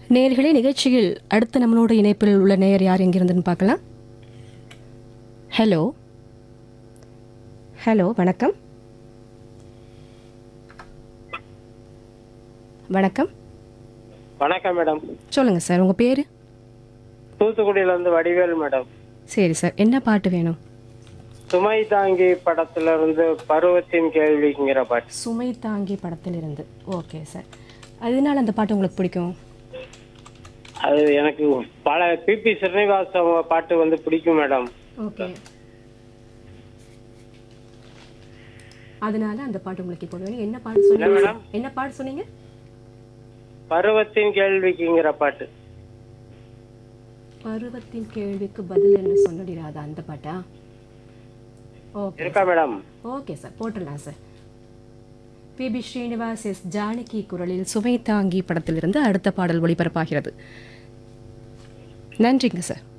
நேயர்களே நிகழ்ச்சியில் அடுத்த நம்மளோட இணைப்பில் உள்ள நேயர் யார் எங்கிருந்துன்னு பார்க்கலாம் ஹலோ ஹலோ வணக்கம் வணக்கம் வணக்கம் மேடம் சொல்லுங்கள் சார் உங்கள் பேர் தூத்துக்குடியில இருந்து வடிவேல் மேடம் சரி சார் என்ன பாட்டு வேணும் சுமை தாங்கி படத்துல இருந்து பருவத்தின் கேள்விங்கிற பாட்டு சுமை தாங்கி படத்திலிருந்து ஓகே சார் அதனால அந்த பாட்டு உங்களுக்கு பிடிக்கும் அது எனக்கு பல பிபி ஸ்ரீனிவாஸ் அவங்க பாட்டு வந்து பிடிக்கும் மேடம் ஓகே அதனால அந்த பாட்டு உங்களுக்கு இப்போ வேணும் என்ன பாட்டு சொன்னீங்க மேடம்? என்ன பாட்டு சொன்னீங்க பருவத்தின் கேள்விக்குங்கிற பாட்டு பருவத்தின் கேள்விக்கு பதில் என்ன சொல்லிடாதா அந்த பாட்டா ஓகே இருக்கா மேடம் ஓகே சார் போட்டுடலாம் sir PB Srinivas S Janaki குரலில் சுமை தாங்கி படத்திலிருந்து அடுத்த பாடல் ஒளிபரப்பாகிறது நன்றிங்க சார்